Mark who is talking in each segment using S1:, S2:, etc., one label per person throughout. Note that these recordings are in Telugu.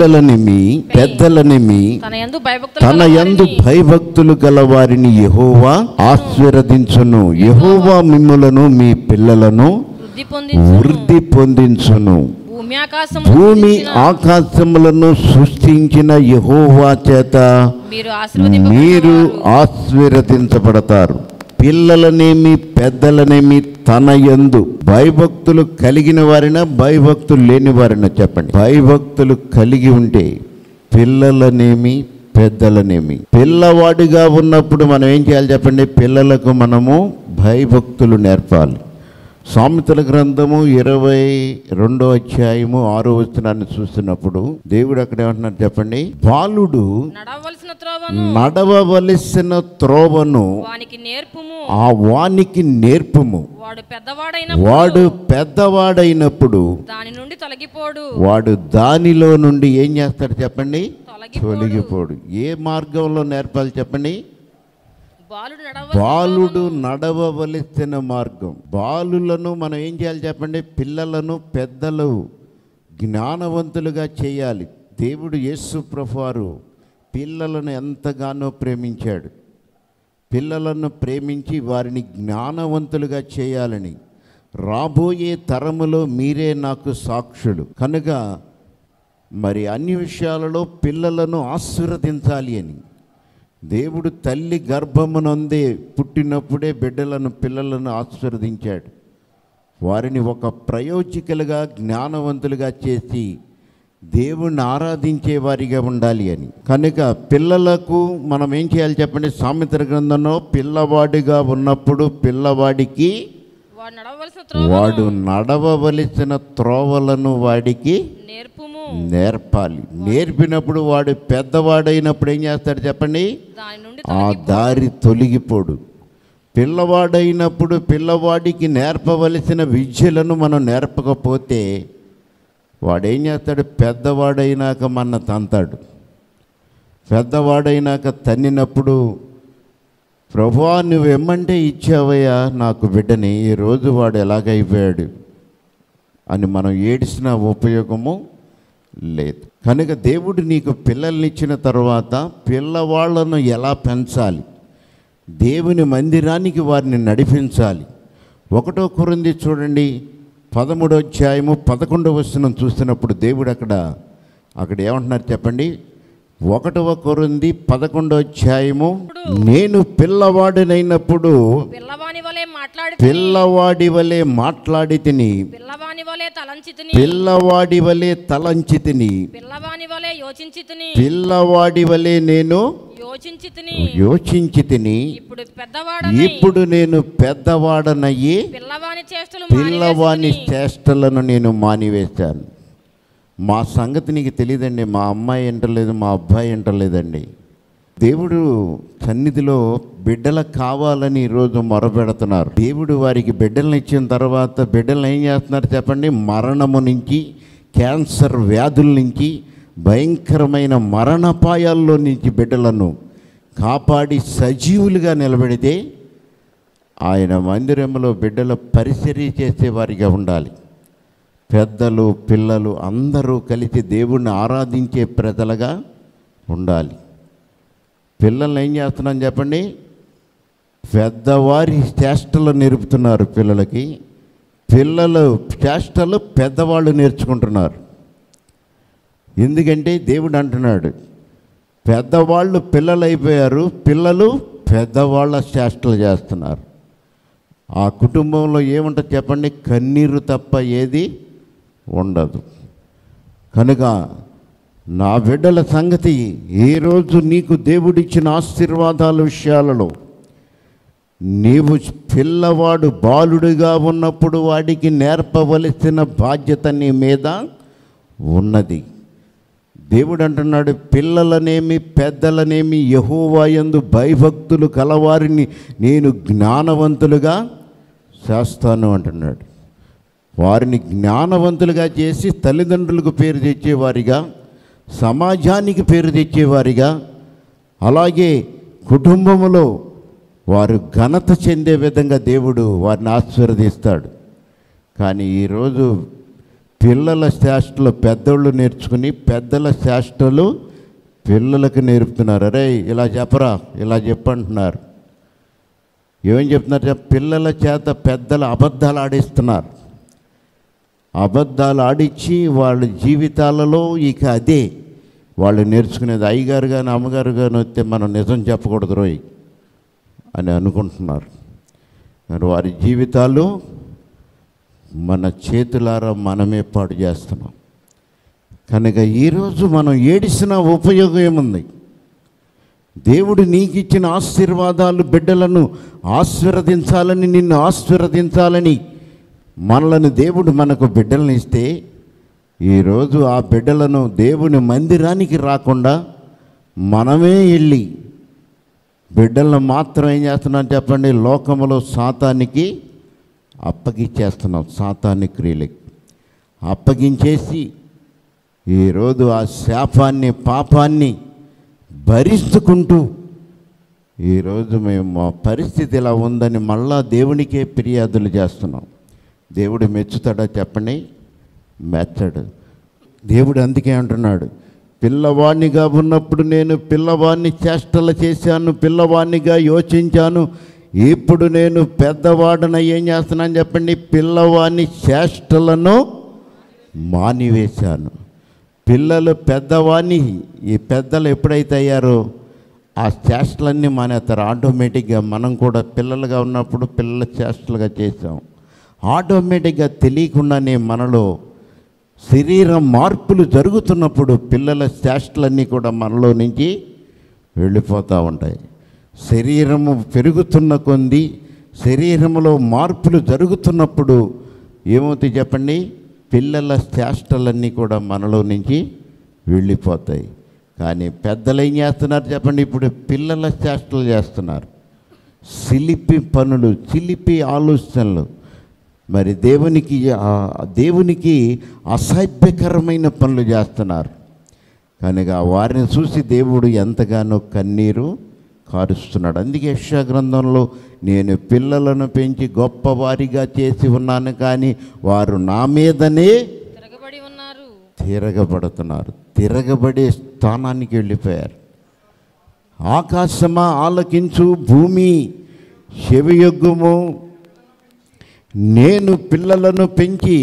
S1: పిల్లలనేమి పెద్దలనేమి
S2: తన యందు భయభక్తులు
S1: తన యందు భయభక్తులు గల వారిని యెహోవా ఆశీర్వదించును యెహోవా మిమ్ములను మీ పిల్లలను
S2: వృద్ధి పొంది
S1: వృద్ధి పొందించును
S2: భూమి ఆకాశం
S1: భూమి ఆకాశములను సృష్టించిన యెహోవా చేత
S2: మీరు
S1: మీరు
S2: ఆశీర్వదింపబడిన
S1: ఆశీర్వదించబడతారు పిల్లలనేమి పెద్దలనేమి తన యందు భయభక్తులు కలిగిన వారినా భయభక్తులు లేని వారినా చెప్పండి భయభక్తులు కలిగి ఉంటే పిల్లలనేమి పెద్దలనేమి పిల్లవాడిగా ఉన్నప్పుడు మనం ఏం చేయాలి చెప్పండి పిల్లలకు మనము భయభక్తులు నేర్పాలి సామెతల గ్రంథము ఇరవై రెండో అధ్యాయము ఆరో వచనాన్ని చూస్తున్నప్పుడు దేవుడు అక్కడ ఏమంటున్నారు చెప్పండి బాలుడు
S2: నడవలసిన త్రోవను
S1: నడవవలసిన త్రోవను
S2: వానికి నేర్పుము
S1: ఆ వానికి నేర్పుము
S2: వాడు పెద్దవాడైన
S1: వాడు పెద్దవాడైనప్పుడు
S2: దాని నుండి తొలగిపోడు
S1: వాడు దానిలో నుండి ఏం చేస్తాడు చెప్పండి
S2: తొలగిపోడు
S1: తొలగిపోడు ఏ మార్గంలో నేర్పాలి చెప్పండి
S2: బాలుడు నడవ
S1: బాలుడు నడవవలసిన మార్గం బాలులను మనం ఏం చేయాలి చెప్పండి పిల్లలను పెద్దలు జ్ఞానవంతులుగా చేయాలి దేవుడు యేసు ప్రభువారు పిల్లలను ఎంతగానో ప్రేమించాడు పిల్లలను ప్రేమించి వారిని జ్ఞానవంతులుగా చేయాలని రాబోయే తరములో మీరే నాకు సాక్షులు కనుక మరి అన్ని విషయాలలో పిల్లలను ఆశీర్వదించాలి అని దేవుడు తల్లి గర్భమునందే పుట్టినప్పుడే బిడ్డలను పిల్లలను ఆశీర్వదించాడు వారిని ఒక ప్రయోజకులుగా జ్ఞానవంతులుగా చేసి దేవుణ్ణి ఆరాధించే వారిగా ఉండాలి అని కనుక పిల్లలకు మనం ఏం చేయాలి చెప్పండి సామెతల గ్రంథంలో పిల్లవాడిగా ఉన్నప్పుడు పిల్లవాడికి
S2: వాడు నడవలసిన త్రోవ
S1: వాడు నడవవలసిన త్రోవలను వాడికి
S2: నేర్పుము
S1: నేర్పాలి నేర్పినప్పుడు వాడు పెద్దవాడైనప్పుడు ఏం చేస్తాడు చెప్పండి
S2: దాని నుండి
S1: ఆ దారి తొలగిపోడు పిల్లవాడైనప్పుడు పిల్లవాడికి నేర్పవలసిన విద్యలను మనం నేర్పకపోతే వాడేం చేస్తాడు పెద్దవాడైనాక మన తంతాడు పెద్దవాడైనాక తన్నినప్పుడు ప్రభువా నువ్వు ఎమ్మంటే ఇచ్చావయ్యా నాకు బిడ్డని ఈరోజు వాడు ఎలాగైపోయాడు అని మనం ఏడిసిన ఉపయోగము లేదు కనుక దేవుడు నీకు పిల్లల్ని ఇచ్చిన తర్వాత పిల్లవాళ్లను ఎలా పెంచాలి దేవుని మందిరానికి వారిని నడిపించాలి ఒకటో కొరింది చూడండి పదమూడో అధ్యాయము పదకొండవ వచనం చూస్తున్నప్పుడు దేవుడు అక్కడ అక్కడ ఏమంటున్నారు చెప్పండి ఒకటవ కొరింది పదకొండో అధ్యాయము నేను పిల్లవాడినైనప్పుడు
S2: పిల్లవాని వలె మాట్లాడి
S1: పిల్లవాడి వలె మాట్లాడి తిని
S2: పిల్లవాని వలె తలంచి తిని
S1: పిల్లవాడి వలె తలంచి తిని
S2: పిల్లవాని వలె యోచించి తిని
S1: పిల్లవాడి వలె నేను
S2: యోచించి తిని
S1: యోచించి తిని
S2: ఇప్పుడు పెద్దవాడని
S1: ఇప్పుడు నేను పెద్దవాడనయ్యి
S2: పిల్లవాని చేష్టలు
S1: పిల్లవాని
S2: మానివేసి
S1: చేష్టలను నేను మానివేశాను మా సంగతి నీకు తెలియదండి మా అమ్మాయి ఎంటలేదు మా అబ్బాయి ఎంటలేదండి దేవుడు సన్నిధిలో బిడ్డలకు కావాలని ఈరోజు మొరపెడుతున్నారు దేవుడు వారికి బిడ్డలను ఇచ్చిన తర్వాత బిడ్డలను ఏం చేస్తున్నారు చెప్పండి మరణము నుంచి క్యాన్సర్ వ్యాధుల నుంచి భయంకరమైన మరణపాయాల్లో నుంచి బిడ్డలను కాపాడి సజీవులుగా నిలబెడితే ఆయన మందిరంలో బిడ్డల పరిచర్య చేసేవారిగా ఉండాలి పెద్దలు పిల్లలు అందరూ కలిసి దేవుణ్ణి ఆరాధించే ప్రజలుగా ఉండాలి పిల్లల్ని ఏం చేస్తున్నాం చెప్పండి పెద్దవారి చేష్టలు నేర్పుతున్నారు పిల్లలకి పిల్లలు చేష్టలు పెద్దవాళ్ళు నేర్చుకుంటున్నారు ఎందుకంటే దేవుడు అంటున్నాడు పెద్దవాళ్ళు పిల్లలు అయిపోయారు పిల్లలు పెద్దవాళ్ళ చేష్టలు చేస్తున్నారు ఆ కుటుంబంలో ఏముంటుంది చెప్పండి కన్నీరు తప్ప ఏది ఉండదు కనుక నా బిడ్డల సంగతి ఏ రోజు నీకు దేవుడిచ్చిన ఆశీర్వాదాల విషయాలలో నీవు పిల్లవాడు బాలుడిగా ఉన్నప్పుడు వాడికి నేర్పవలసిన బాధ్యత నీ మీద ఉన్నది దేవుడు అంటున్నాడు పిల్లలనేమి పెద్దలనేమి యహోవాయందు భయభక్తులు కలవారిని నేను జ్ఞానవంతులుగా చేస్తాను అంటున్నాడు వారిని జ్ఞానవంతులుగా చేసి తల్లిదండ్రులకు పేరు తెచ్చేవారిగా సమాజానికి పేరు తెచ్చేవారిగా అలాగే కుటుంబములో వారు ఘనత చెందే విధంగా దేవుడు వారిని ఆశీర్వదిస్తాడు కానీ ఈరోజు పిల్లల శాస్త్రలు పెద్దోళ్ళు నేర్చుకుని పెద్దల శాస్త్రలు పిల్లలకు నేర్పుతున్నారు అరే ఇలా చెప్పరా ఇలా చెప్పంటున్నారు ఏమేం చెప్తున్నారు చెప్ప- పిల్లల చేత పెద్దల అబద్ధాలు ఆడిస్తున్నారు అబద్ధాలు ఆడిచ్చి వాళ్ళ జీవితాలలో ఇక అదే వాళ్ళు నేర్చుకునేది అయ్యగారు కానీ అమ్మగారు కానీ వస్తే మనం నిజం చెప్పకూడదు రోయ్ అని అనుకుంటున్నారు మరి వారి జీవితాలు మన చేతులారా మనమే పాడు చేస్తున్నాం కనుక ఈరోజు మనం ఏడిసిన ఉపయోగం ఏముంది దేవుడు నీకు ఇచ్చిన ఆశీర్వాదాలు బిడ్డలను ఆశీర్వదించాలని నిన్ను ఆశీర్వదించాలని మనలను దేవుడు మనకు బిడ్డలను ఇస్తే ఈరోజు ఆ బిడ్డలను దేవుని మందిరానికి రాకుండా మనమే వెళ్ళి బిడ్డలను మాత్రం ఏం చేస్తున్నాం చెప్పండి లోకములో సాతానికి అప్పగిచ్చేస్తున్నాం సాతాని క్రియలకి అప్పగించేసి ఈరోజు ఆ శాపాన్ని పాపాన్ని భరిస్తుకుంటూ ఈరోజు మేము మా పరిస్థితి ఇలా ఉందని మళ్ళా దేవునికే ఫిర్యాదులు చేస్తున్నాం దేవుడు మెచ్చుతాడా చెప్పండి మెచ్చడు దేవుడు అందుకే అంటున్నాడు పిల్లవాణ్ణిగా ఉన్నప్పుడు నేను పిల్లవాణ్ణి చేష్టలు చేశాను పిల్లవాణ్ణిగా యోచించాను ఇప్పుడు నేను పెద్దవాడన ఏం చేస్తున్నాను చెప్పండి పిల్లవాణ్ణి చేష్టలను మానివేశాను పిల్లలు పెద్దవాణ్ణి ఈ పెద్దలు ఎప్పుడైతే అయ్యారో ఆ చేష్టలన్నీ మానేస్తారు ఆటోమేటిక్గా మనం కూడా పిల్లలుగా ఉన్నప్పుడు పిల్లల చేష్టలుగా చేసాం ఆటోమేటిక్గా తెలియకుండానే మనలో శరీరం మార్పులు జరుగుతున్నప్పుడు పిల్లల చేష్టలన్నీ కూడా మనలో నుంచి వెళ్ళిపోతూ ఉంటాయి శరీరము పెరుగుతున్న కొంది శరీరంలో మార్పులు జరుగుతున్నప్పుడు ఏమవుతాయి చెప్పండి పిల్లల చేష్టలన్నీ కూడా మనలో నుంచి వెళ్ళిపోతాయి కానీ పెద్దలు ఏం చేస్తున్నారు చెప్పండి ఇప్పుడు పిల్లల చేష్టలు చేస్తున్నారు సిలిపి పనులు చిలిపి ఆలోచనలు మరి దేవునికి ఆ- దేవునికి అసభ్యకరమైన పనులు చేస్తున్నారు కనుక వారిని చూసి దేవుడు ఎంతగానో కన్నీరు కారుస్తున్నాడు అందుకే యెషయా గ్రంథంలో నేను పిల్లలను పెంచి గొప్పవారిగా చేసి ఉన్నాను కానీ వారు నా మీదనే
S2: తిరగబడి ఉన్నారు
S1: తిరగబడుతున్నారు తిరగబడే స్థానానికి వెళ్ళిపోయారు ఆకాశమా ఆలకించు భూమి చెవియొగ్గుము నేను పిల్లలను పెంచి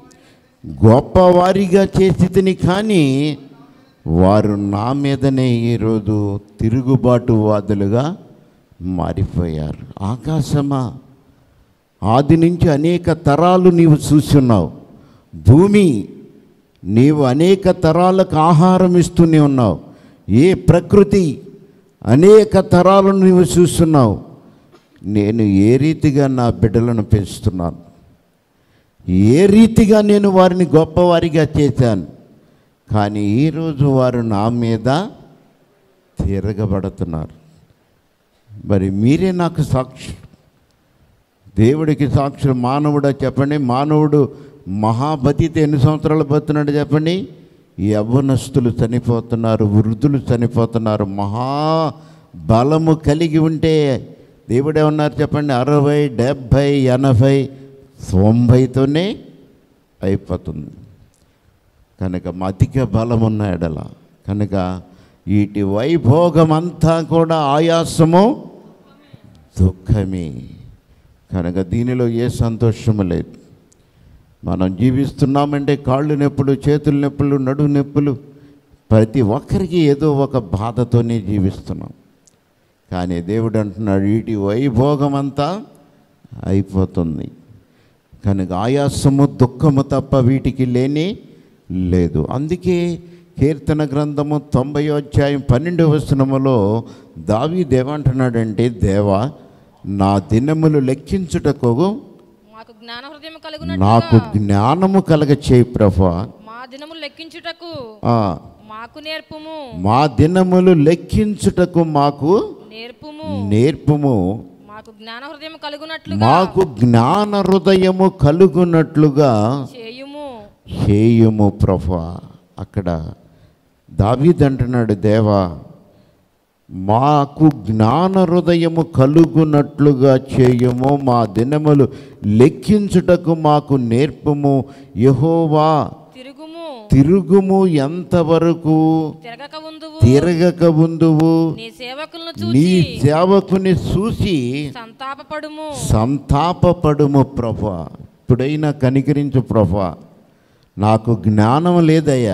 S1: గొప్పవారిగా చేసి తిని కానీ వారు నా మీదనే ఈరోజు తిరుగుబాటు వాదులుగా మారిపోయారు ఆకాశమా ఆది నుంచి అనేక తరాలు నీవు చూస్తున్నావు భూమి నీవు అనేక తరాలకు ఆహారం ఇస్తూనే ఉన్నావు ఏ ప్రకృతి అనేక తరాలను నీవు చూస్తున్నావు నేను ఏ రీతిగా నా బిడ్డలను పెంచుతున్నాను ఏ రీతిగా నేను వారిని గొప్పవారిగా చేశాను కానీ ఈరోజు వారు నా మీద తిరగబడుతున్నారు మరి మీరే నాకు సాక్షి దేవుడికి సాక్షులు మానవుడా చెప్పండి మానవుడు మహాబతితో ఎన్ని సంవత్సరాలు బతున్నాడు చెప్పండి ఈ యవ్వనస్తులు చనిపోతున్నారు వృద్ధులు చనిపోతున్నారు మహా బలము కలిగి ఉంటే దేవుడు ఏమన్నారు చెప్పండి అరవై డెబ్భై ఎనభై తొంభైతోనే అయిపోతుంది కనుక అధిక బలం ఉన్న ఎడల కనుక వీటి వైభోగం అంతా కూడా ఆయాసము దుఃఖమే కనుక దీనిలో ఏ సంతోషము లేదు మనం జీవిస్తున్నామంటే కాళ్ళు నొప్పులు చేతుల నొప్పులు నడుము నొప్పులు ప్రతి ఒక్కరికి ఏదో ఒక బాధతోనే జీవిస్తున్నాం కానీ దేవుడు అంటున్నాడు వీటి వైభోగం అంతా అయిపోతుంది కనుక ఆయాసము దుఃఖము తప్ప వీటికి లేని లేదు అందుకే కీర్తన గ్రంథము తొంభై అధ్యాయం పన్నెండు వచనములో దావీదు ఏమంటున్నాడంటే దేవా నా దినములు లెక్కించుటకు
S2: మాకు జ్ఞాన హృదయం
S1: నాకు
S2: కలుగునట్లుగా
S1: జ్ఞానము కలగ చేయి ప్రభా
S2: మా దినములు లెక్కించుటకు
S1: ఆ,
S2: మాకు నేర్పుము
S1: మా దినములు లెక్కించుటకు మాకు
S2: నేర్పుము
S1: నేర్పుము
S2: మాకు జ్ఞాన హృదయం కలుగునట్లుగా
S1: మాకు జ్ఞాన హృదయము కలుగునట్లుగా
S2: చేయుము
S1: చేయుము ప్రభా అక్కడ దావీద్ అంటున్నాడు దేవా మాకు జ్ఞాన హృదయము కలుగునట్లుగా చేయుము మా దినములు లెక్కించుటకు మాకు నేర్పము యహోవా తిరుగుము ఎంతవరకు
S2: తిరగక ఉందువు
S1: తిరగక ఉందువు
S2: నీ సేవకులను
S1: నీ
S2: చూచి
S1: సేవకుని చూసి
S2: సంతాపపడుము
S1: సంతాపపడుము ప్రభా ఇప్పుడైనా కనికరించు ప్రభా నాకు జ్ఞానం లేదయ్యా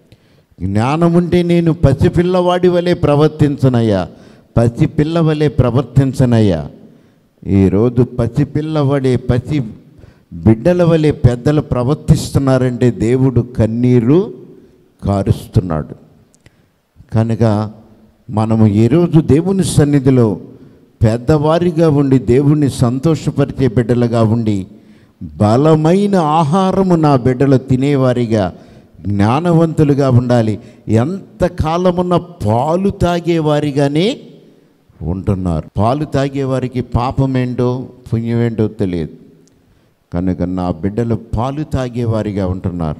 S1: జ్ఞానం ఉంటే నేను పసిపిల్లవాడి వలె ప్రవర్తించనయ్యా పసిపిల్ల వలె ప్రవర్తించనయ్యా ఈరోజు పసిపిల్లవాడే పసి బిడ్డల వలె పెద్దలు ప్రవర్తిస్తున్నారంటే దేవుడు కన్నీరు కారుస్తున్నాడు కనుక మనము ఈరోజు దేవుని సన్నిధిలో పెద్దవారిగా ఉండి దేవుణ్ణి సంతోషపరిచే బిడ్డలుగా ఉండి బలమైన ఆహారము నా బిడ్డలు తినేవారిగా జ్ఞానవంతులుగా ఉండాలి ఎంత కాలమున్న పాలు తాగేవారిగానే ఉంటున్నారు పాలు తాగేవారికి పాపమేంటో పుణ్యమేంటో తెలియదు కనుక నా బిడ్డలు పాలు తాగేవారిగా ఉంటున్నారు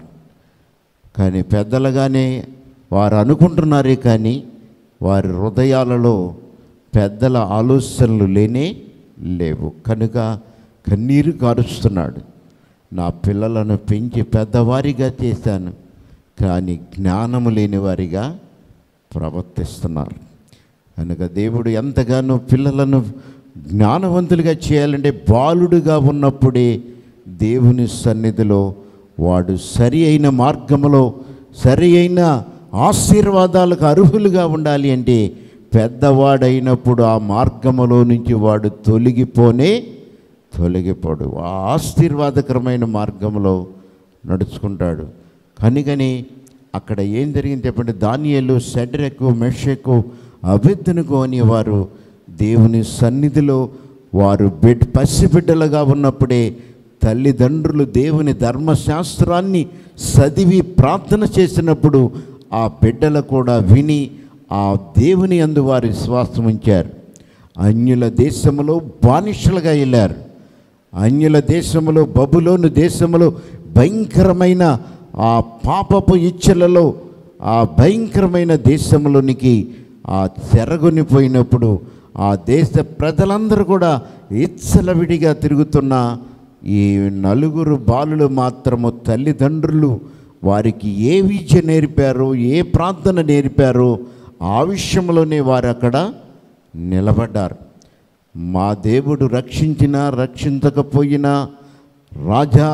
S1: కానీ పెద్దలుగానే వారు అనుకుంటున్నారే కానీ వారి హృదయాలలో పెద్దల ఆలోచనలు లేనే లేవు కనుక కన్నీరు కారుస్తున్నాడు నా పిల్లలను పెంచి పెద్దవారిగా చేశాను కానీ జ్ఞానము లేని వారిగా ప్రవర్తిస్తున్నారు కనుక దేవుడు ఎంతగానో పిల్లలను జ్ఞానవంతులుగా చేయాలంటే బాలుడుగా ఉన్నప్పుడే దేవుని సన్నిధిలో వాడు సరి అయిన మార్గములో సరి అయిన ఆశీర్వాదాలకు అర్హులుగా ఉండాలి అంటే పెద్దవాడైనప్పుడు ఆ మార్గములో నుంచి వాడు తొలగిపోనే తొలగిపోడు ఆ ఆశీర్వాదకరమైన మార్గంలో నడుచుకుంటాడు కనుకని అక్కడ ఏం జరిగింది చెప్పండి దానియలు సెడ్రెకు మెషకు అభిద్దనుకు అనేవారు దేవుని సన్నిధిలో వారు బిడ్ పసిబిడ్డలుగా ఉన్నప్పుడే తల్లిదండ్రులు దేవుని ధర్మశాస్త్రాన్ని చదివి ప్రార్థన చేసినప్పుడు ఆ బిడ్డలు కూడా విని ఆ దేవుని అందు వారి విశ్వాసం ఉంచారు అన్యుల దేశములో బానిసలుగా వెళ్ళారు అన్యుల దేశములో బబులోను దేశములో భయంకరమైన ఆ పాపపు ఇచ్చలలో ఆ భయంకరమైన దేశంలోనికి ఆ చెరగొనిపోయినప్పుడు ఆ దేశ ప్రజలందరూ కూడా ఇచ్చలవిడిగా తిరుగుతున్న ఈ నలుగురు బాలులు మాత్రము తల్లిదండ్రులు వారికి ఏ విద్య నేర్పారో ఏ ప్రార్థన నేర్పారో ఆ విషయంలోనే వారు అక్కడ నిలబడ్డారు మా దేవుడు రక్షించినా రక్షించకపోయినా రాజా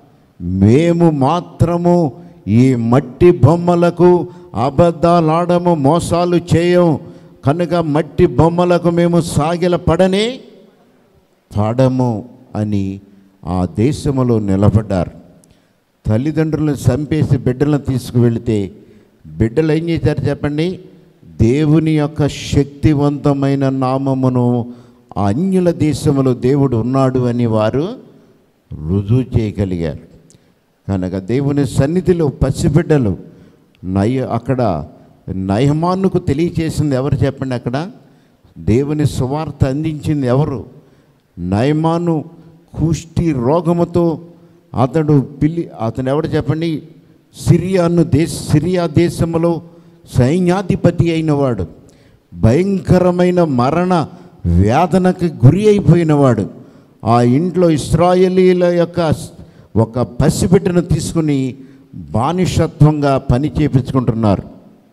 S1: మేము మాత్రము ఈ మట్టి బొమ్మలకు అబద్ధాలాడము మోసాలు చేయం కనుక మట్టి బొమ్మలకు మేము సాగిల పడనే పడము అని ఆ దేశములో నిలబడ్డారు తల్లిదండ్రులను చంపేసి బిడ్డలను తీసుకువెళితే బిడ్డలు ఏం చేశారు చెప్పండి దేవుని యొక్క శక్తివంతమైన నామమును ఆ అన్యుల దేశంలో దేవుడు ఉన్నాడు అని వారు రుజువు చేయగలిగారు కనుక దేవుని సన్నిధిలో పసిబిడ్డలు నయ అక్కడ నయమానుకు తెలియచేసింది ఎవరు చెప్పండి అక్కడ దేవుని సువార్త అందించింది ఎవరు నయమాను కుష్టి రోగముతో అతడు పిల్లి అతను ఎవడు చెప్పండి సిరియాను దేశ సిరియా దేశంలో సైన్యాధిపతి అయినవాడు భయంకరమైన మరణ వేదనకు గురి అయిపోయినవాడు ఆ ఇంట్లో ఇస్రాయేలీల యొక్క ఒక పసిబిడ్డను తీసుకుని బానిసత్వంగా పని చేపించుకుంటున్నారు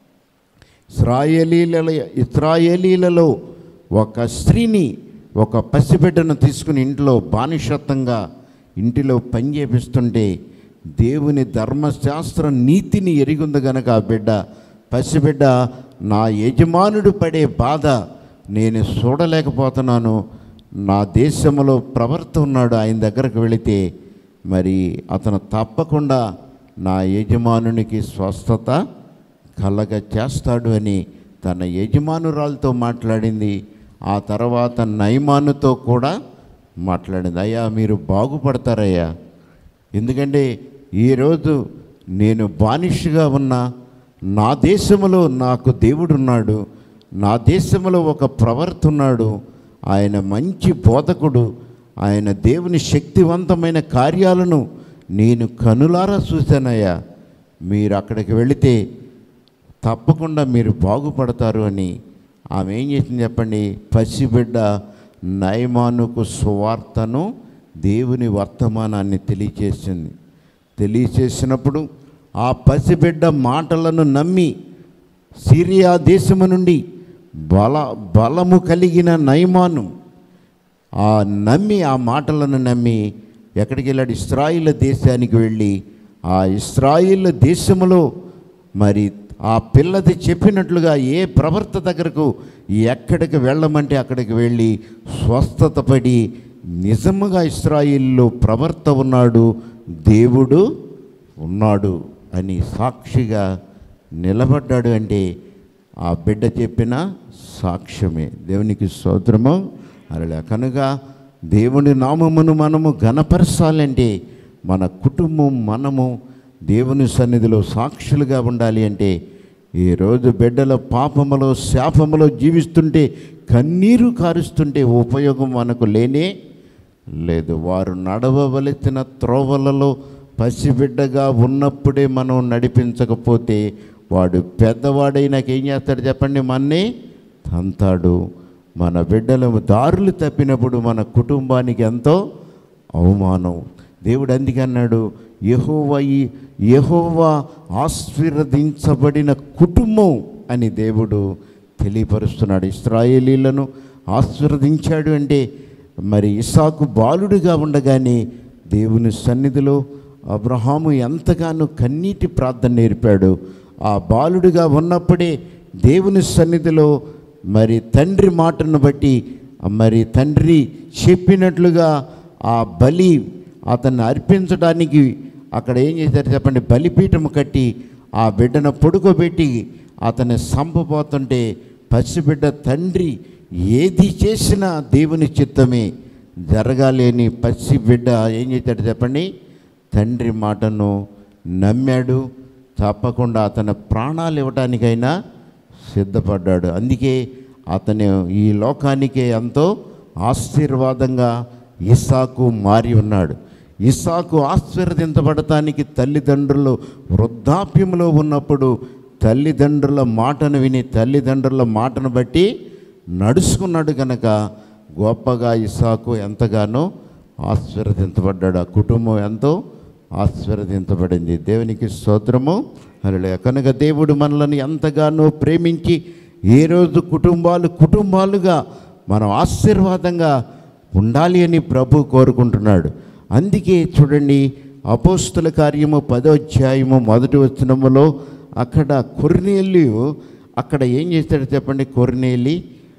S1: ఇస్రాయేలీల ఇస్రాయేలీలలో ఒక స్త్రీని ఒక పసిబిడ్డను తీసుకుని ఇంట్లో బానిసత్వంగా ఇంటిలో పని చేపిస్తుంటే దేవుని ధర్మశాస్త్ర నీతిని ఎరిగుంది గనక ఆ బిడ్డ పసిబిడ్డ నా యజమానుడు పడే బాధ నేను చూడలేకపోతున్నాను నా దేశంలో ప్రవర్త ఉన్నాడు ఆయన దగ్గరకు వెళితే మరి అతను తప్పకుండా నా యజమానునికి స్వస్థత కలగ చేస్తాడు అని తన యజమానురాలతో మాట్లాడింది ఆ తర్వాత నయమానుతో కూడా మాట్లాడింది అయ్యా మీరు బాగుపడతారయ్యా ఎందుకంటే ఈరోజు నేను బానిషగా ఉన్న నా దేశంలో నాకు దేవుడున్నాడు నా దేశంలో ఒక ప్రవర్త ఉన్నాడు ఆయన మంచి బోధకుడు ఆయన దేవుని శక్తివంతమైన కార్యాలను నేను కనులారా చూశానయ్యా మీరు అక్కడికి వెళితే తప్పకుండా మీరు బాగుపడతారు అని ఆమె ఏం చేసింది చెప్పండి పసిబిడ్డ నయమానుకు సువార్తను దేవుని వర్తమానాన్ని తెలియచేసింది తెలియచేసినప్పుడు ఆ పసిబిడ్డ మాటలను నమ్మి సిరియా దేశము నుండి బల బలము కలిగిన నయమాను ఆ నమ్మి ఆ మాటలను నమ్మి ఎక్కడికి వెళ్ళాడు ఇస్రాయిల్ దేశానికి వెళ్ళి ఆ ఇస్రాయిల్ దేశములో మరి ఆ పిల్లది చెప్పినట్లుగా ఏ ప్రవర్త దగ్గరకు ఎక్కడికి వెళ్ళమంటే అక్కడికి వెళ్ళి స్వస్థత పడి నిజముగా ఇస్రాయిల్లో ప్రవర్త ఉన్నాడు దేవుడు ఉన్నాడు అని సాక్షిగా నిలబడ్డాడు అంటే ఆ బిడ్డ చెప్పిన సాక్ష్యమే దేవునికి స్తోత్రము అలా కనుక దేవుని నామమును మనము ఘనపరచాలంటే మన కుటుంబం మనము దేవుని సన్నిధిలో సాక్షులుగా ఉండాలి అంటే ఈరోజు బిడ్డల పాపములో శాపములో జీవిస్తుంటే కన్నీరు కారుస్తుంటే ఉపయోగం మనకు లేనే లేదు వారు నడవవలసిన త్రోవలలో పసిబిడ్డగా ఉన్నప్పుడే మనం నడిపించకపోతే వాడు పెద్దవాడైనాక ఏం చేస్తాడు చెప్పండి మన్నే తంతాడు మన బిడ్డల దారులు తప్పినప్పుడు మన కుటుంబానికి ఎంతో అవమానం దేవుడు అందుకే అన్నాడు యహోవా ఈ యహోవా ఆశీర్వదించబడిన కుటుంబం అని దేవుడు తెలియపరుస్తున్నాడు ఇస్రాయేలీలను ఆశీర్వదించాడు అంటే మరి ఇసాకు బాలుడిగా ఉండగానే దేవుని సన్నిధిలో అబ్రహాము ఎంతగానో కన్నీటి ప్రార్థన నేర్పాడు ఆ బాలుడిగా ఉన్నప్పుడే దేవుని సన్నిధిలో మరి తండ్రి మాటను బట్టి మరి తండ్రి చెప్పినట్లుగా ఆ బలి అతన్ని అర్పించడానికి అక్కడ ఏం చేశారు చెప్పండి బలిపీఠం కట్టి ఆ బిడ్డను పొడుకోబెట్టి అతన్ని సంపబోతుంటే పసిబిడ్డ తండ్రి ఏది చేసినా దేవుని చిత్తమే జరగాలి అని పసిబిడ్డ ఏం చేశాడు చెప్పండి తండ్రి మాటను నమ్మాడు తప్పకుండా అతని ప్రాణాలు ఇవ్వటానికైనా సిద్ధపడ్డాడు అందుకే అతను ఈ లోకానికే ఎంతో ఆశీర్వాదంగా ఇస్సాకు మారి ఉన్నాడు ఇస్సాకు ఆశీర్వదించబడటానికి తల్లిదండ్రులు వృద్ధాప్యంలో ఉన్నప్పుడు తల్లిదండ్రుల మాటను విని తల్లిదండ్రుల మాటను బట్టి నడుచుకున్నాడు కనుక గొప్పగా ఇస్సాకు ఎంతగానో ఆశీర్వదించబడ్డాడు ఆ కుటుంబం ఎంతో ఆశీర్వదించబడింది దేవునికి స్తోత్రము అలా కనుక దేవుడు మనల్ని ఎంతగానో ప్రేమించి ఏ రోజు కుటుంబాలు కుటుంబాలుగా మనం ఆశీర్వాదంగా ఉండాలి అని ప్రభు కోరుకుంటున్నాడు అందుకే చూడండి అపోస్తుల కార్యము పదో అధ్యాయము మొదటి వచనములో అక్కడ కొర్నేలి అక్కడ ఏం చేస్తాడు చెప్పండి కొర్నేలి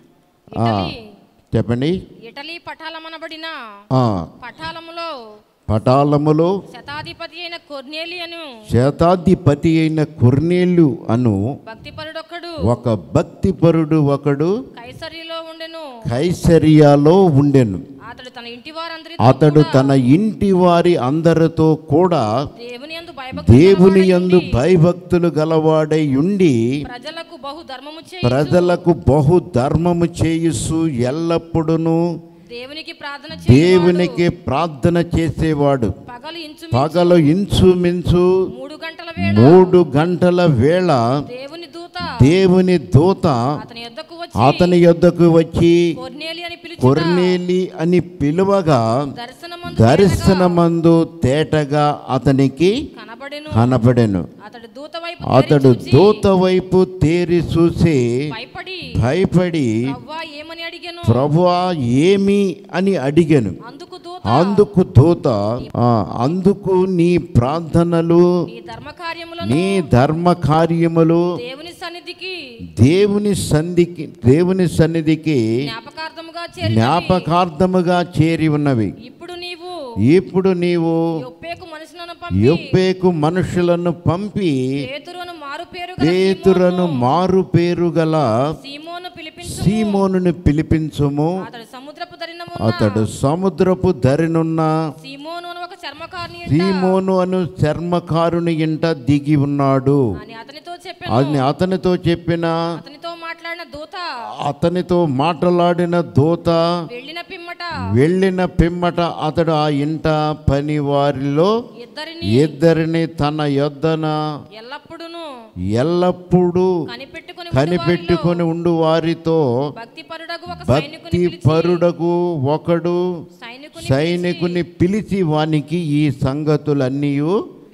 S1: ఆ,
S2: ఇటలీ
S1: చెప్పండి
S2: ఇటలీ పఠాలమనబడిన
S1: ఆ,
S2: పఠాలములో
S1: పటాలములో
S2: శతాధిపతి అయిన కొర్నేలియను
S1: శతాధిపతి అయిన కొర్నేలు అను
S2: భక్తిపరుడొక్కడు
S1: ఒక భక్తిపరుడు ఒకడు
S2: కైసరిలో ఉండెను
S1: కైసరియాలో ఉండెను
S2: అతడు తన ఇంటి వారందరి
S1: అతడు తన ఇంటి వారి అందరితో కూడా
S2: దేవుని యందు భయభక్తులు
S1: దేవుని
S2: గలవాడై
S1: యందు
S2: ఉండి,
S1: భయభక్తులు గలవాడై ఉండి
S2: ప్రజలకు బహు ధర్మము చేయి
S1: ప్రజలకు బహు ధర్మము చేయుసు ఎల్లప్పుడూ
S2: దేవునికి ప్రార్థన చేయువాడు
S1: దేవునికి ప్రార్థన చేసేవాడు
S2: పగలు ఇంచు
S1: పగలు ఇంచుమించు
S2: మూడు గంటల వేళ
S1: మూడు గంటల వేళ
S2: దేవుని దూత
S1: దేవుని దూత
S2: అతని యొద్దకు వచ్చి
S1: అతని యొద్దకు వచ్చి
S2: కొర్నేలి అని పిలుచు
S1: కొర్నేలి అని పిలువగా
S2: దర్శనమందు
S1: దర్శనమందు తేటగా అతనికి
S2: కనబడెను
S1: కనబడెను
S2: అతడు దూత వైపు
S1: అతడు
S2: తేరి చూచి
S1: దూత వైపు తేరి చూసి
S2: భయపడి
S1: భయపడి
S2: అవ్వా ఏమని అడిగాను
S1: ప్రభువా ఏమి అని అడిగాను
S2: అందుకు దూత
S1: అందుకు దూత "ఆ, అందుకు నీ ప్రార్థనలు
S2: నీ ధర్మ కార్యములను
S1: నీ ధర్మ కార్యములు
S2: దేవుని సన్నిధికి
S1: దేవుని సన్నిధికి దేవుని సన్నిధికి
S2: జ్ఞాపకార్థముగా చేరి
S1: జ్ఞాపకార్థముగా చేరి ఉన్నవి
S2: ఇప్పుడు నీవు
S1: ఇప్పుడు నీవు
S2: యొప్పేకు మనుషులను పంపి
S1: యొప్పేకు మనుషులను పంపి
S2: పేతురును మారు పేరు
S1: పేతురను మారు పేరు గల
S2: సీమోను పిలిపించు
S1: సీమోనుని పిలిపించుము
S2: అతడు సముద్రపు దరినము
S1: అతడు సముద్రపు ధరినున్న
S2: సీమోను అని ఒక చర్మకారుని
S1: సీమోను అను చర్మకారుని ఇంట దిగి ఉన్నాడు
S2: అని అతనితో చెప్పాను
S1: అని అతనితో చెప్పిన
S2: అతనితో మాట్లాడిన దూత
S1: అతనితో మాట్లాడిన దూత
S2: వెళ్ళిన పిమ్మట
S1: వెళ్ళిన పిమ్మట అతడు ఆ ఇంట పని వారిలో
S2: ఇద్దరిని
S1: ఇద్దరిని తన యొద్దన
S2: ఎల్లప్పుడూను
S1: ఎల్లప్పుడూ
S2: కనిపెట్టుకుని
S1: కనిపెట్టుకొని ఉండు వారితో
S2: భక్తి పరుడగు ఒక సైనికుని
S1: భక్తి
S2: పిలిచి
S1: పరుడకు ఒకడు
S2: సైనికుని
S1: సైనికుని పిలిచి వానికి ఈ సంగతులన్నీ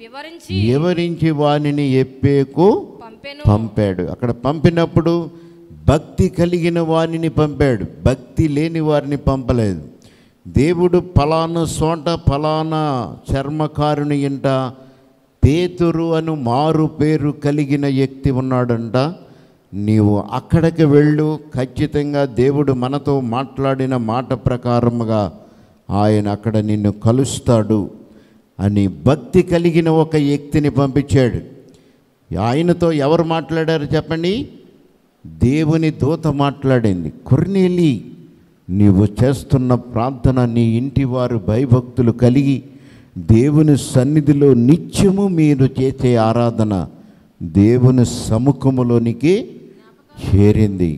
S2: వివరించి
S1: వివరించి వానిని ఎప్పేకు
S2: పంపెను
S1: పంపాడు అక్కడ పంపినప్పుడు భక్తి కలిగిన వారిని పంపాడు భక్తి లేని వారిని పంపలేదు దేవుడు ఫలానా చోట ఫలానా చర్మకారుని ఇంట పేతురు అను మారు పేరు కలిగిన వ్యక్తి ఉన్నాడంట నీవు అక్కడికి వెళ్ళు ఖచ్చితంగా దేవుడు మనతో మాట్లాడిన మాట ప్రకారముగా ఆయన అక్కడ నిన్ను కలుస్తాడు అని భక్తి కలిగిన ఒక వ్యక్తిని పంపించాడు ఆయనతో ఎవరు మాట్లాడారు చెప్పండి దేవుని దూత మాట్లాడింది కొర్నేలి నీవు చేస్తున్న ప్రార్థన నీ ఇంటి వారు భయభక్తులు కలిగి దేవుని సన్నిధిలో నిత్యము మీరు చేసే ఆరాధన దేవుని సముఖములోనికి చేరింది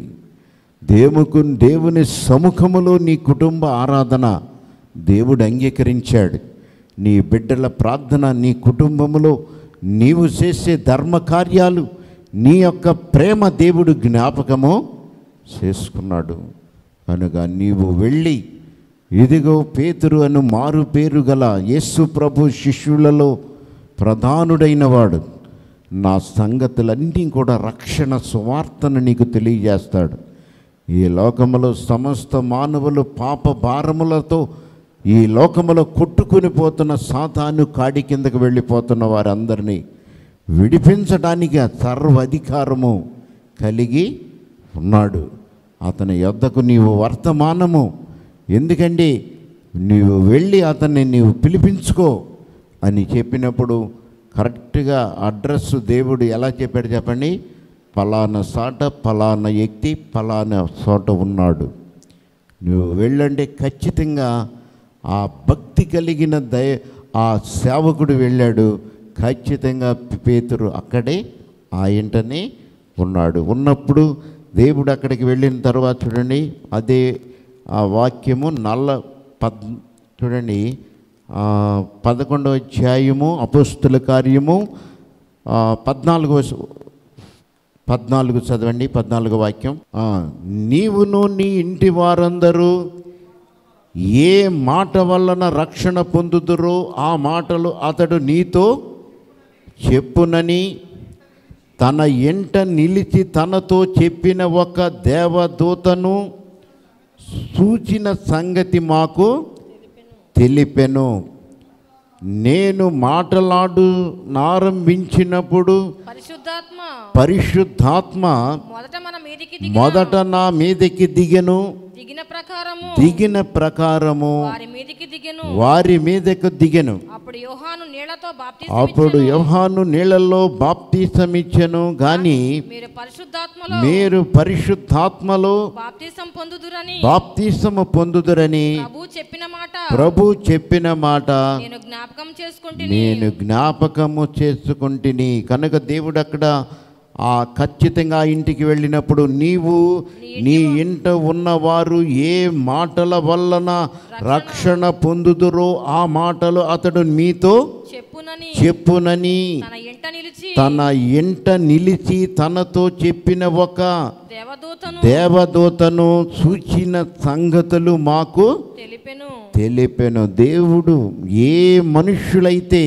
S1: దేవుకు దేవుని సముఖములో నీ కుటుంబ ఆరాధన దేవుడు అంగీకరించాడు నీ బిడ్డల ప్రార్థన నీ కుటుంబములో నీవు చేసే ధర్మ కార్యాలు నీ యొక్క ప్రేమ దేవుడు జ్ఞాపకము చేసుకున్నాడు కనుక నీవు వెళ్ళి ఇదిగో పేతురు అను మారు పేరు గల యేసు ప్రభు శిష్యులలో ప్రధానుడైన వాడు నా సంగతులన్నీ కూడా రక్షణ సువార్తను నీకు తెలియజేస్తాడు ఈ లోకములో సమస్త మానవులు పాప భారములతో ఈ లోకములో కొట్టుకుని పోతున్న సాతాను కాడి కిందకు వెళ్ళిపోతున్న వారందరినీ విడిపించడానికి ఆ సర్వ అధికారము కలిగి ఉన్నాడు అతని యొద్దకు నీవు వర్తమానము ఎందుకండి నీవు వెళ్ళి అతన్ని నీవు పిలిపించుకో అని చెప్పినప్పుడు కరెక్ట్గా అడ్రస్ దేవుడు ఎలా చెప్పాడు చెప్పండి ఫలానా సాట ఫలానా వ్యక్తి ఫలానా చోట ఉన్నాడు నువ్వు వెళ్ళండి ఖచ్చితంగా ఆ భక్తి కలిగిన దయ ఆ సేవకుడు వెళ్ళాడు ఖచ్చితంగా పేతురు అక్కడే ఆ ఇంటనే ఉన్నాడు ఉన్నప్పుడు దేవుడు అక్కడికి వెళ్ళిన తర్వాత చూడండి అదే ఆ వాక్యము నల్ల పద్ చూడండి ఆ, పదకొండవ అధ్యాయము అపోస్తుల కార్యము ఆ, పద్నాలుగవ పద్నాలుగు చదవండి పద్నాలుగు వాక్యం ఆ, నీవును నీ ఇంటి వారందరూ ఏ మాట వలన రక్షణ పొందుదురో ఆ మాటలు అతడు నీతో చెప్పునని తన ఎంట నిలిచి తనతో చెప్పిన ఒక దేవదూతను సూచిన సంగతి మాకు తెలిపెను నేను మాటలాడు నారంభించినప్పుడు
S2: పరిశుద్ధాత్మ
S1: పరిశుద్ధాత్మ
S2: మొదట మన మీదికి దిగి
S1: మొదట నా మీదకి దిగెను
S2: దిగిన ప్రకారము
S1: దిగిన ప్రకారము
S2: వారి మీదికి దిగెను
S1: వారి మీదకు దిగెను
S2: అప్పుడు యోహాను నీళ్లతో
S1: అప్పుడు
S2: బాప్తిసం
S1: యోహాను నీళ్ళల్లో బాప్తీసమిచ్చెను గాని
S2: మీరు పరిశుద్ధాత్మలో
S1: మీరు పరిశుద్ధాత్మలో
S2: బాప్తిసం పొందుదురని
S1: బాప్తీసము పొందుదురని
S2: ప్రభు చెప్పిన మాట
S1: ప్రభు చెప్పిన మాట
S2: నేను జ్ఞాపకం చేసుకుంటుని
S1: నేను జ్ఞాపకము చేసుకుంటుని కనుక దేవుడు అక్కడ ఆ ఖచ్చితంగా ఆ ఇంటికి వెళ్ళినప్పుడు నీవు నీ ఇంట ఉన్నవారు ఏ మాటల వలన రక్షణ పొందుదురో ఆ మాటలు అతడు మీతో
S2: చెప్పునని
S1: చెప్పునని
S2: తన ఇంట నిలిచి
S1: తన ఇంట నిలిచి తనతో చెప్పిన ఒక
S2: దేవదూతను
S1: దేవదూతను సూచిన సంగతులు మాకు
S2: తెలిపెను
S1: తెలిపెను దేవుడు ఏ మనుష్యులైతే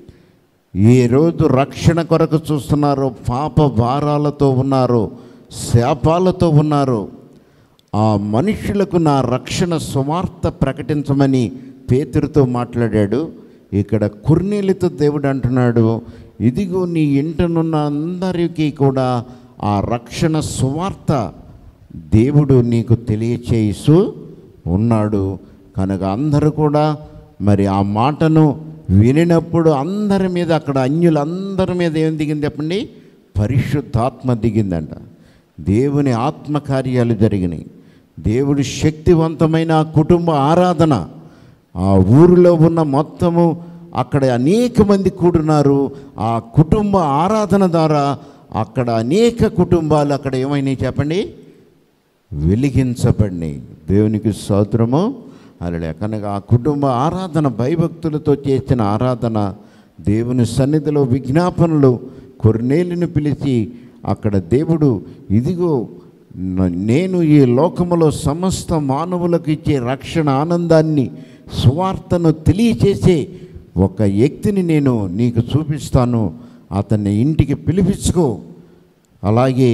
S1: ఈ రోజు రక్షణ కొరకు చూస్తున్నారో పాప భారాలతో ఉన్నారో శాపాలతో ఉన్నారో ఆ మనుషులకు నా రక్షణ సువార్త ప్రకటించమని పేతురుతో మాట్లాడాడు ఇక్కడ కుర్నీలతో దేవుడు అంటున్నాడు ఇదిగో నీ ఇంటనున్న అందరికీ కూడా ఆ రక్షణ సువార్త దేవుడు నీకు తెలియచేయిస్తూ ఉన్నాడు కనుక అందరూ కూడా మరి ఆ మాటను వినినప్పుడు అందరి మీద అక్కడ అన్యులందరి మీద ఏం దిగింది చెప్పండి పరిశుద్ధాత్మ దిగిందంట దేవుని ఆత్మకార్యాలు జరిగినాయి దేవుడి శక్తివంతమైన ఆ కుటుంబ ఆరాధన ఆ ఊరిలో ఉన్న మొత్తము అక్కడ అనేక మంది కూడున్నారు ఆ కుటుంబ ఆరాధన ద్వారా అక్కడ అనేక కుటుంబాలు అక్కడ ఏమైనాయి చెప్పండి వెలిగించబడినాయి దేవునికి స్తోత్రము అలా కనుక ఆ కుటుంబ ఆరాధన భయభక్తులతో చేసిన ఆరాధన దేవుని సన్నిధిలో విజ్ఞాపనలు కొన్నేళ్ళని పిలిచి అక్కడ దేవుడు ఇదిగో న- నేను ఈ లోకములో సమస్త మానవులకు ఇచ్చే రక్షణ ఆనందాన్ని సువార్తను తెలియచేసే ఒక వ్యక్తిని నేను నీకు చూపిస్తాను అతన్ని ఇంటికి పిలిపించుకో అలాగే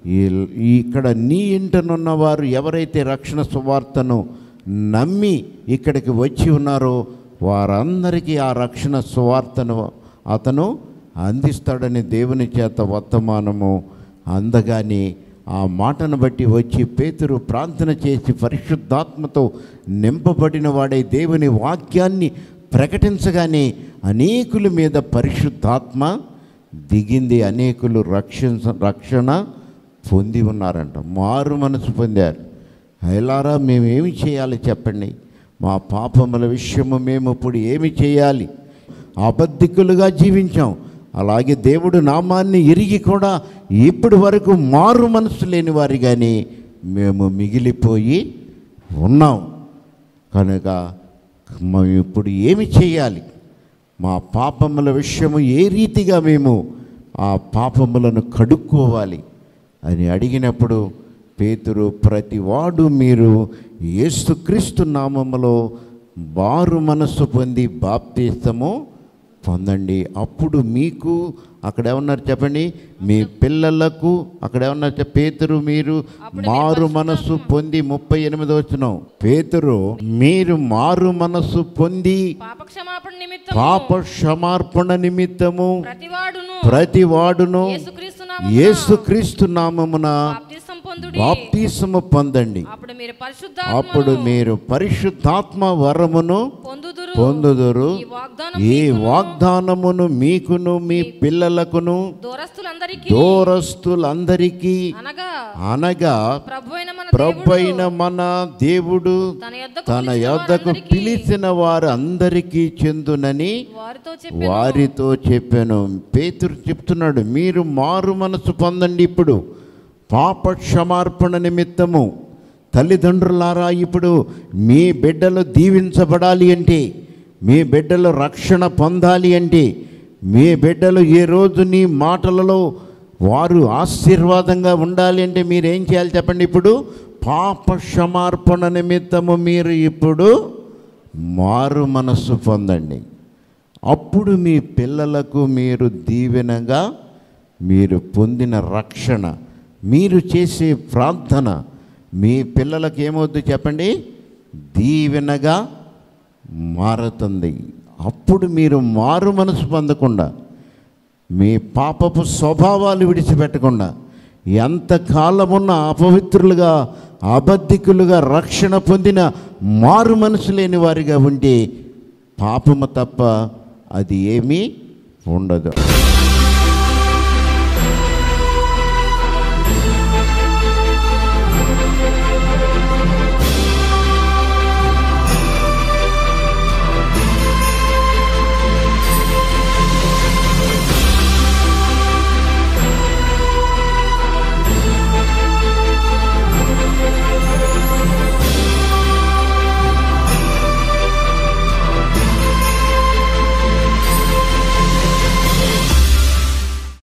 S1: ఈ- ఈ ఇక్కడ నీ ఇంటనున్న వారు ఎవరైతే రక్షణ సువార్తను నమ్మి ఇక్కడికి వచ్చి ఉన్నారో వారందరికీ ఆ రక్షణ సువార్తను అతను అందిస్తాడని దేవుని చేత వర్తమానము అందగాని ఆ మాటను బట్టి వచ్చి పేతురు ప్రార్థన చేసి పరిశుద్ధాత్మతో నింపబడిన వాడే దేవుని వాక్యాన్ని ప్రకటించగానే అనేకుల మీద పరిశుద్ధాత్మ దిగింది అనేకులు రక్షణ రక్షణ పొంది ఉన్నారంట మారు మనసు పొందారు అయిలారా మేము ఏమి చేయాలి చెప్పండి మా పాపముల విషయము మేము ఇప్పుడు ఏమి చేయాలి అబద్ధికులుగా జీవించాం అలాగే దేవుడు నామాన్ని ఎరిగి కూడా ఇప్పటి వరకు మారు మనసు లేని వారి కానీ మేము మిగిలిపోయి ఉన్నాం కనుక మేము ఇప్పుడు ఏమి చేయాలి మా పాపముల విషయము ఏ రీతిగా మేము ఆ పాపములను కడుక్కోవాలి అని అడిగినప్పుడు పేతురు ప్రతివాడు మీరు యేసుక్రీస్తు నామములో బారు మనస్సు పొంది బాప్తీస్తము పొందండి అప్పుడు మీకు అక్కడ ఏమన్నారు చెప్పండి మీ పిల్లలకు అక్కడ ఏమన్నారు చెప్ పేతురు మీరు మారు మనస్సు పొంది ముప్పై ఎనిమిది వచ్చిన పేతురు మీరు మారు మనస్సు పొంది
S2: పాప క్షమాపణ నిమిత్తం
S1: పాప క్షమార్పణ నిమిత్తము
S2: ప్రతివాడును
S1: ప్రతి వాడును
S2: యేసుక్రీస్తు
S1: యేసుక్రీస్తు నామమున
S2: బాప్తిసం పొందుడి
S1: బాప్తీసము పొందండి
S2: అప్పుడు మీరు పరిశుద్ధ
S1: అప్పుడు మీరు పరిశుద్ధాత్మ వరమును
S2: పొందుదురు
S1: పొందుదురు
S2: ఈ వాగ్దానం
S1: ఈ వాగ్దానమును మీకును మీ పిల్లలకును
S2: దూరస్తులందరికీ
S1: దూరస్తులందరికీ
S2: అనగా
S1: అనగా
S2: ప్రభు అయిన మన
S1: ప్రభు అయిన మన దేవుడు
S2: తన యొద్దకు
S1: తన
S2: పిలిచిన
S1: యొద్దకు
S2: వారందరికీ
S1: పిలిచిన వారు అందరికీ చెందునని
S2: వారితో చెప్పి
S1: వారితో చెప్పాను పేతురు చెప్తున్నాడు మీరు మారు మనసు పొందండి ఇప్పుడు పాప క్షమార్పణ నిమిత్తము తల్లిదండ్రులారా ఇప్పుడు మీ బిడ్డలు దీవించబడాలి అంటే మీ బిడ్డలు రక్షణ పొందాలి అంటే మీ బిడ్డలు ఏ రోజు నీ మాటలలో వారు ఆశీర్వాదంగా ఉండాలి అంటే మీరు ఏం చేయాలి చెప్పండి ఇప్పుడు పాప క్షమార్పణ నిమిత్తము మీరు ఇప్పుడు మారు మనస్సు పొందండి అప్పుడు మీ పిల్లలకు మీరు దీవెనగా మీరు పొందిన రక్షణ మీరు చేసే ప్రార్థన మీ పిల్లలకు ఏమవుద్దు చెప్పండి దీవెనగా మారుతుంది అప్పుడు మీరు మారు మనసు పొందకుండా మీ పాపపు స్వభావాలు విడిచిపెట్టకుండా ఎంతకాలమున్న అపవిత్రులుగా అబద్ధికులుగా రక్షణ పొందిన మారు మనసు లేని వారిగా ఉంటే పాపము తప్ప అది ఏమీ ఉండదు